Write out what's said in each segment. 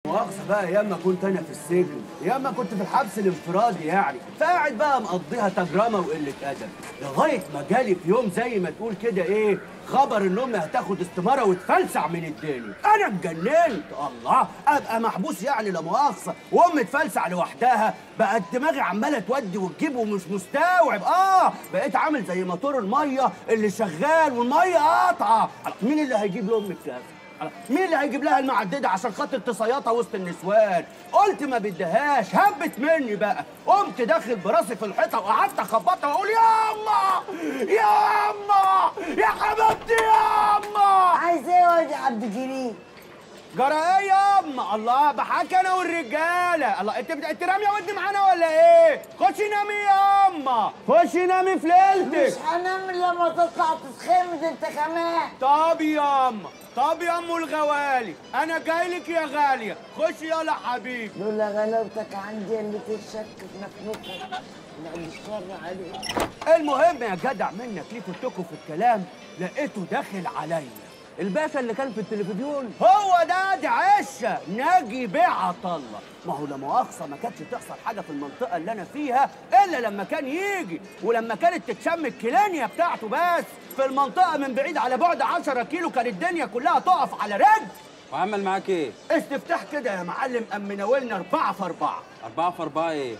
مؤاخذة بقى ايام ما كنت انا في السجن ايام ما كنت في الحبس الانفرادي يعني فقاعد بقى مقضيها تجرمه وقله ادب لغايه ما جالي في يوم زي ما تقول كده ايه خبر ان امي هتاخد استماره وتفلسع من الدنيا انا اتجننت الله ابقى محبوس يعني لا مؤاخذه وامي تفلسع لوحدها بقت دماغي عماله تودي وتجيب ومش مستوعب اه بقيت عامل زي موتور الميه اللي شغال والميه قاطعه مين اللي هيجيب لامي الكافي مين اللي هيجيب لها المعدده عشان خاطر تصيطها وسط النسوان قلت ما بدهاش هبت مني بقى قمت داخل براسي في الحيطه وقعدت اخبطها واقول يا اما يا اما يا حبيبتي يا اما عايز ايه يا واد يا عبد الجليل جرى ايه يا اما الله بحكي انا والرجاله الله انت بت- انت راميه ودني معانا ولا ايه خشي نامي يا اما خشي نامي في مش ليلتك هنام لما تطلع تتخمد انت كمان طب يا اما طب يا ام الغوالي انا جاي لك يا غاليه خشي يلا حبيبي لولا غلاوتك عندي اللي تشك في نفسك بعد الشر عليك المهم يا جدع منك ليه كنتكم في الكلام لقيته داخل عليا الباشا اللي كان في التلفزيون هو ده دي عشه ناجي بيعة الله ما هو لا مؤاخذه ما كانتش تحصل حاجه في المنطقه اللي انا فيها الا لما كان يجي ولما كانت تتشم الكلانيا بتاعته بس في المنطقه من بعيد على بعد 10 كيلو كانت الدنيا كلها تقف على رجل وعمل معاك ايه؟ استفتاح كده يا معلم ام مناولنا اربعه في اربعه أربعة في أربعة ايه؟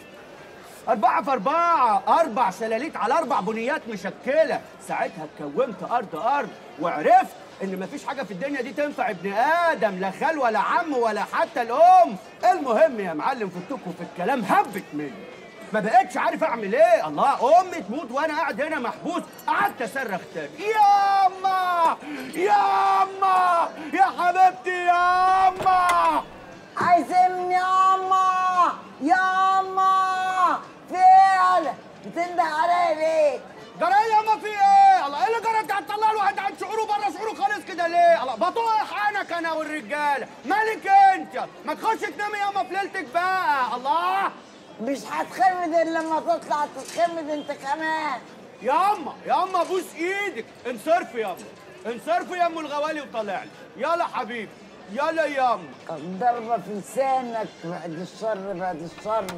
أربعة في أربعة أربع شلاليت على أربع بنيات مشكلة ساعتها اتكومت أرض أرض وعرفت إن مفيش حاجة في الدنيا دي تنفع ابن آدم لا خال ولا عم ولا حتى الأم المهم يا معلم فتكوا في الكلام هبت مني ما بقتش عارف اعمل ايه الله امي تموت وانا قاعد هنا محبوس قعدت اصرخ تاني يا اما يا اما يا حبيبتي يا اما عايز ايه مني يا اما يا اما فين بتنده عليا ليه جرى يا ما في ايه؟ الله ايه اللي جرى انت هتطلع الواحد عن شعوره بره شعوره خالص كده ليه؟ الله بطوح انا كان والرجاله، مالك انت؟ ما تخش تنامي ياما في ليلتك بقى، الله مش هتخمد الا لما تطلع تتخمد انت كمان ياما ياما بوس ايدك انصرفي ياما انصرفي يا ام الغوالي وطلع لي يلا حبيبي يلا ياما ضربة في لسانك بعد الشر بعد الشر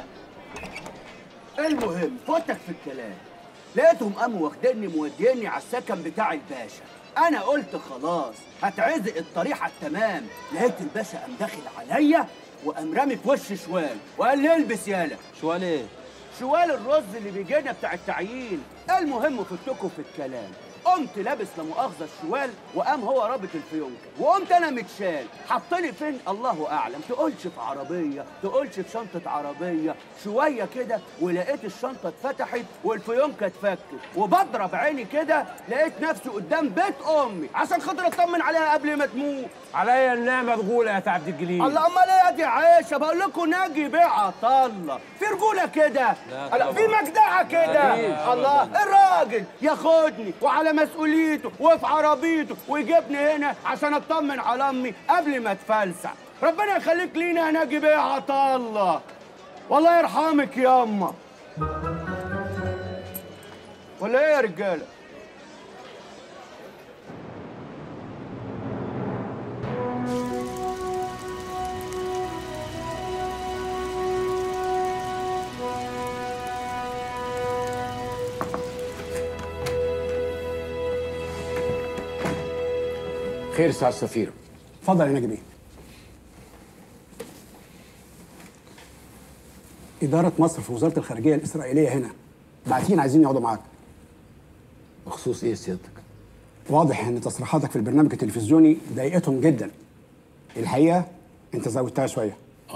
المهم فوتك في الكلام لقيتهم قاموا واخديني موديني على السكن بتاع الباشا انا قلت خلاص هتعزق الطريحه التمام لقيت الباشا قام داخل عليا وقام رامي في وشي شوال وقال لي البس يالا شوال ايه؟ شوال الرز اللي بيجينا بتاع التعيين المهم فتكوا في الكلام قمت لابس لا مؤاخذه الشوال وقام هو رابط الفيونكه وقمت انا متشال حطني فين الله اعلم تقولش في عربيه تقولش في شنطه عربيه شويه كده ولقيت الشنطه اتفتحت والفيونكه اتفكت وبضرب عيني كده لقيت نفسي قدام بيت امي عشان خاطر اطمن عليها قبل ما تموت عليا النعمة بغولة يا عبد الجليل الله امال ايه يا دي عيشه بقول لكم ناجي بيعة الله في رجوله كده لا الله، في طبعا. مجدعه كده لا، الله الراجل ياخدني وعلى مسؤوليته وفي عربيته ويجيبني هنا عشان اطمن على امي قبل ما تفلسع ربنا يخليك لينا يا ناجي بيعة الله والله يرحمك يا اما ولا ايه يا رجاله خير سعد السفير اتفضل يا نجمي إدارة مصر في وزارة الخارجية الإسرائيلية هنا باعتين عايزين يقعدوا معاك بخصوص ايه سيادتك؟ واضح إن تصريحاتك في البرنامج التلفزيوني ضايقتهم جدا الحقيقة أنت زودتها شوية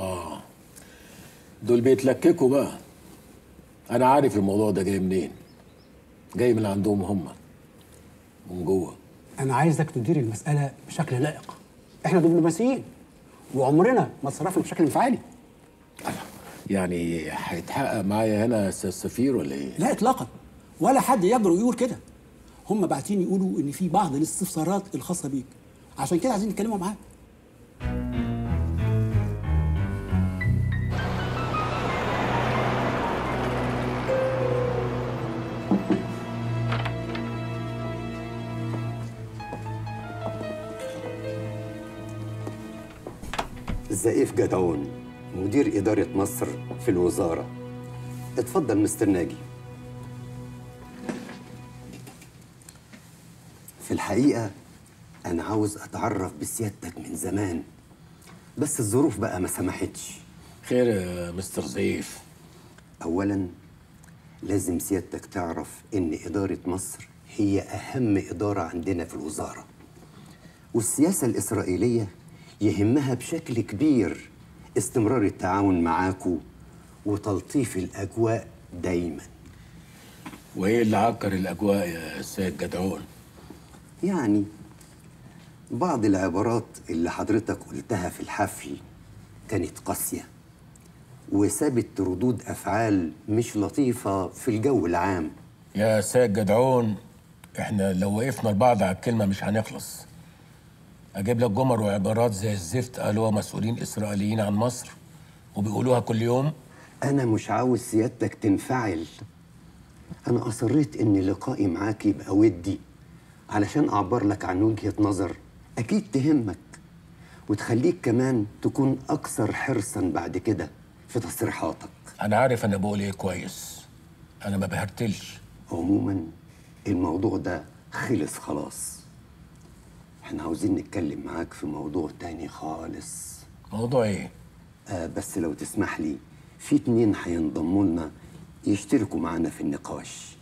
دول بيتلككوا بقى انا عارف الموضوع ده جاي منين جاي من عندهم هم من جوه أنا عايزك تدير المسألة بشكل لائق إحنا دبلوماسيين وعمرنا ما اتصرفنا بشكل انفعالي يعني هيتحقق معايا هنا يا استاذ سفير ولا ايه؟ لا إطلاقا ولا حد يقدر يقول كده هم باعتين يقولوا إن في بعض الاستفسارات الخاصة بيك عشان كده عايزين نتكلموا معاك زائف جدعون مدير إدارة مصر في الوزارة اتفضل مستر ناجي في الحقيقة أنا عاوز أتعرف بسيادتك من زمان بس الظروف بقى ما سمحتش خير يا مستر زيف أولا لازم سيادتك تعرف إن إدارة مصر هي أهم إدارة عندنا في الوزارة والسياسة الإسرائيلية يهمها بشكل كبير استمرار التعاون معاكو وتلطيف الأجواء دايما وايه اللي عكر الاجواء يا سيد جدعون يعني بعض العبارات اللي حضرتك قلتها في الحفل كانت قاسية وسابت ردود أفعال مش لطيفة في الجو العام يا سيد جدعون احنا لو وقفنا لبعض على الكلمه مش هنخلص اجيب لك جمل وعبارات زي الزفت قالوها مسؤولين اسرائيليين عن مصر وبيقولوها كل يوم أنا مش عاوز سيادتك تنفعل أنا أصريت إن لقائي معاك يبقى ودي علشان أعبر لك عن وجهة نظر أكيد تهمك وتخليك كمان تكون أكثر حرصا بعد كده في تصريحاتك انا عارف انا بقول ايه كويس انا ما بهرتلش عموما الموضوع ده خلص خلاص احنا عاوزين نتكلم معاك في موضوع تاني خالص موضوع ايه آه بس لو تسمح لي في اتنين هينضموا لنا يشتركوا معانا في النقاش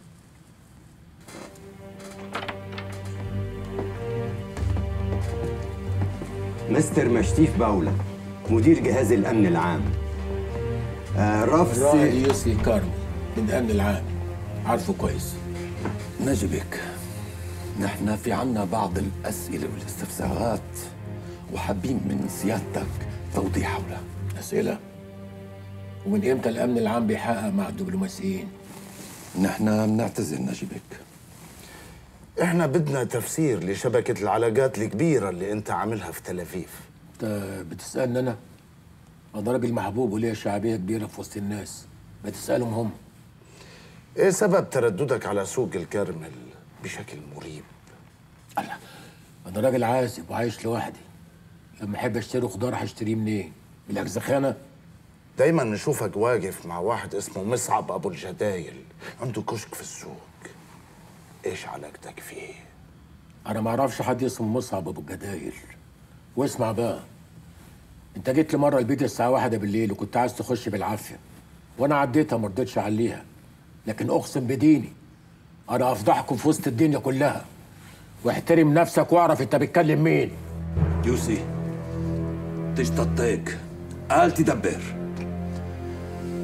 مستر مشتيف باولا مدير جهاز الأمن العام آه رفس الرائد يوسي كارمي من الامن العام عارفه كويس نجبك نحن في عنا بعض الأسئلة والاستفسارات وحابين من سيادتك توضيح حولها اسئله ومن امتى الامن العام بيحقق مع الدبلوماسيين نحن بنعتذر نجبك احنا بدنا تفسير لشبكة العلاقات الكبيرة اللي انت عاملها في تل ابيب انت بتسالني انا انا راجل محبوب وليا شعبيه كبيره في وسط الناس بتسالهم هم ايه سبب ترددك على سوق الكرمل بشكل مريب الله انا راجل عازب وعايش لوحدي لما احب اشتري خضار هشتريه منين من الاجزخانه دايما نشوفك واقف مع واحد اسمه مصعب ابو الجدايل عنده كشك في السوق ايش علاقتك فيه انا ما اعرفش حد اسمه مصعب ابو الجدايل واسمع بقى انت جيت لي مره البيت الساعه واحدة بالليل وكنت عايز تخش بالعافيه وانا عديتها ما رضيتش اعليها لكن اقسم بديني انا افضحكم في وسط الدنيا كلها واحترم نفسك واعرف انت بتكلم مين يوسي تجتطيك قال تدبر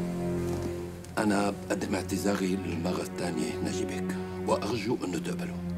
أنا بقدم اعتذاري للمرة الثانية نجبك وأرجو أنه تقبله